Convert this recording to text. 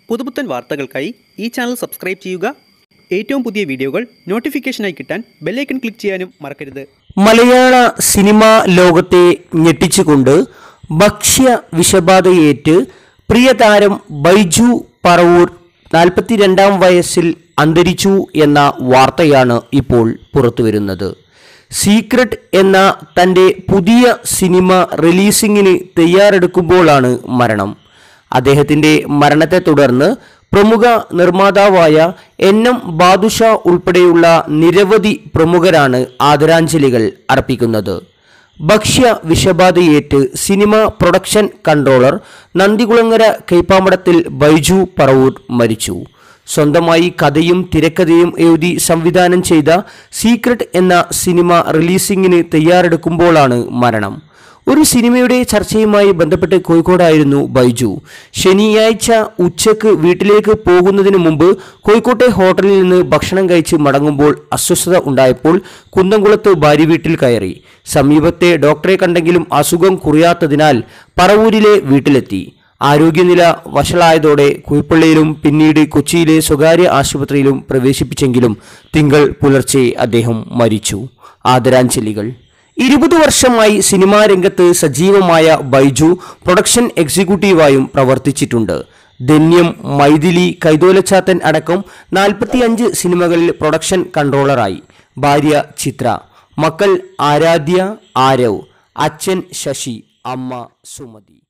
പുതുപുത്തൻ വാർത്തകൾക്കായി ഈ ചാനൽ സബ്സ്ക്രൈബ് ചെയ്യുക ഏറ്റവും പുതിയ വീഡിയോകൾ നോട്ടിഫിക്കേഷനായി കിട്ടാൻ ബെല്ലൈക്കൺ ക്ലിക്ക് ചെയ്യാനും മറക്കരുത് മലയാള സിനിമാ ലോകത്തെ ഞെട്ടിച്ചുകൊണ്ട് ഭക്ഷ്യ വിഷബാധയേറ്റ് പ്രിയതാരം ബൈജു പറവൂർ നാൽപ്പത്തിരണ്ടാം വയസ്സിൽ അന്തരിച്ചു എന്ന വാർത്തയാണ് ഇപ്പോൾ പുറത്തുവരുന്നത് സീക്രട്ട് എന്ന തൻ്റെ പുതിയ സിനിമ റിലീസിങ്ങിന് തയ്യാറെടുക്കുമ്പോഴാണ് മരണം അദ്ദേഹത്തിൻ്റെ മരണത്തെ തുടർന്ന് പ്രമുഖ നിർമ്മാതാവായ എൻ എം ബാദുഷ ഉൾപ്പെടെയുള്ള നിരവധി പ്രമുഖരാണ് ആദരാഞ്ജലികൾ അർപ്പിക്കുന്നത് ഭക്ഷ്യ വിഷബാധയേറ്റ് സിനിമ പ്രൊഡക്ഷൻ കൺട്രോളർ നന്ദികുളങ്ങര കൈപ്പാമ്പടത്തിൽ ബൈജു പറവൂർ മരിച്ചു സ്വന്തമായി കഥയും തിരക്കഥയും എഴുതി സംവിധാനം ചെയ്ത സീക്രട്ട് എന്ന സിനിമ റിലീസിങ്ങിന് തയ്യാറെടുക്കുമ്പോഴാണ് മരണം ഒരു സിനിമയുടെ ചർച്ചയുമായി ബന്ധപ്പെട്ട് കോഴിക്കോടായിരുന്നു ബൈജു ശനിയാഴ്ച ഉച്ചക്ക് വീട്ടിലേക്ക് പോകുന്നതിന് മുമ്പ് കോഴിക്കോട്ടെ ഹോട്ടലിൽ നിന്ന് ഭക്ഷണം കഴിച്ച് മടങ്ങുമ്പോൾ അസ്വസ്ഥത ഉണ്ടായപ്പോൾ കുന്നംകുളത്ത് ഭാര്യ വീട്ടിൽ കയറി സമീപത്തെ ഡോക്ടറെ കണ്ടെങ്കിലും അസുഖം കുറയാത്തതിനാൽ പറവൂരിലെ വീട്ടിലെത്തി ആരോഗ്യനില വഷളായതോടെ കുയിപ്പള്ളിയിലും പിന്നീട് കൊച്ചിയിലെ സ്വകാര്യ ആശുപത്രിയിലും പ്രവേശിപ്പിച്ചെങ്കിലും തിങ്കൾ പുലർച്ചെ അദ്ദേഹം മരിച്ചു ആദരാഞ്ജലികൾ ഇരുപത് വർഷമായി സിനിമാ രംഗത്ത് സജീവമായ ബൈജു പ്രൊഡക്ഷൻ എക്സിക്യൂട്ടീവായും പ്രവർത്തിച്ചിട്ടുണ്ട് ധന്യം മൈഥിലി കൈതോലച്ചാത്തൻ അടക്കം നാൽപ്പത്തിയഞ്ച് സിനിമകളിൽ പ്രൊഡക്ഷൻ കൺട്രോളറായി ഭാര്യ ചിത്ര മക്കൾ ആരാധ്യ ആരവ് അച്ഛൻ ശശി അമ്മ സുമതി